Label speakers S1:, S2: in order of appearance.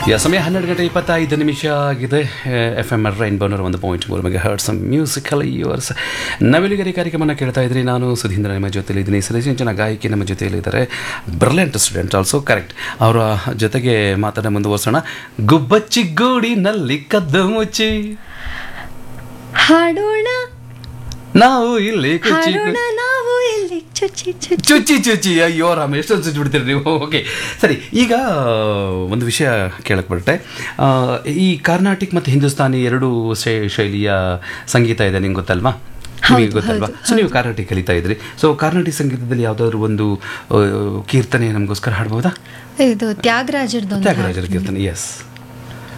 S1: ಯಾ ಸಮಯ ಹನ್ನೆರಡು ಗಂಟೆ ಇಪ್ಪತ್ತೈದು ನಿಮಿಷ ಆಗಿದೆ ಎಫ್ ಎಮ್ ಆರ್ ರೈನ್ ಬನ್ನರ್ ಒಂದು ಪಾಯಿಂಟ್ ಮೂರು ಮೆಗಾ ಹರ್ಟ್ಸ್ ಮ್ಯೂಸಿಕಲ್ ಯೂರ್ಸ್ ನವಿಲಿಗರಿ ಕಾರ್ಯಕ್ರಮನ ಕೇಳ್ತಾ ಇದ್ರಿ ನಾನು ಸುಧೀಂದ್ರ ನಿಮ್ಮ ಜೊತೆಲಿ ಇದ್ದೀನಿ ಸರಿಸಿಂಚನ ಗಾಯಕಿ ನಮ್ಮ ಜೊತೆಯಲ್ಲಿ ಇದ್ದಾರೆ ಬ್ರಿಲಿಯಂಟ್ ಸ್ಟೂಡೆಂಟ್ ಆಲ್ಸೋ ಕರೆಕ್ಟ್ ಅವರ ಜೊತೆಗೆ ಮಾತನ್ನ ಮುಂದುವರ್ಸೋಣ ಗುಬ್ಬಚ್ಚಿ ಗೂಡಿನಲ್ಲಿ ಕದ್ದು ಮುಚ್ಚಿ
S2: ಹಾಡೋಣ
S1: ನಾವು ಇಲ್ಲಿ ಕುಚ್ಚಿ
S2: ಹಾಡೋಣ ನಾವು ಇಲ್ಲಿ ಚುಚ್ಚಿ ಚುಚ್ಚಿ
S1: ಚುಚ್ಚಿ ಚುಚ್ಚಿ ಅಯ್ಯೋ ರಾಮ ಎಷ್ಟೊಂದು ಚುಚ್ಚಿ ಬಿಡ್ತೀರಿ ನೀವು ಓಕೆ ಸರಿ ಈಗ ಒಂದು ವಿಷಯ ಕೇಳಕ್ ಬಿಟ್ಟೆ ಆ, ಈ ಕರ್ನಾಟಿಕ್ ಮತ್ತು ಹಿಂದೂಸ್ತಾನಿ ಎರಡು ಶೈ- ಶೈಲಿಯ ಸಂಗೀತ ಇದೆ ನಿಂಗೆ ಗೊತ್ತಲ್ವಾ ನಿಮಗೆ ಗೊತ್ತಲ್ವಾ ಸೊ ನೀವು ಕರ್ನಾಟಿಕ್ ಕಲಿತಾ ಇದ್ರಿ ಸೊ ಕರ್ನಾಟಿಕ್ ಸಂಗೀತದಲ್ಲಿ ಯಾವ್ದಾದ್ರು ಒಂದು ಆ, ಕೀರ್ತನೆ ನಮಗೋಸ್ಕರ ಹಾಡ್ಬೋದಾ
S2: ಇದು ತ್ಯಾಗರಾಜರ್ದೊಂದು
S1: ತ್ಯಾಗರಾಜರ ಕೀರ್ತನೆ ಎಸ್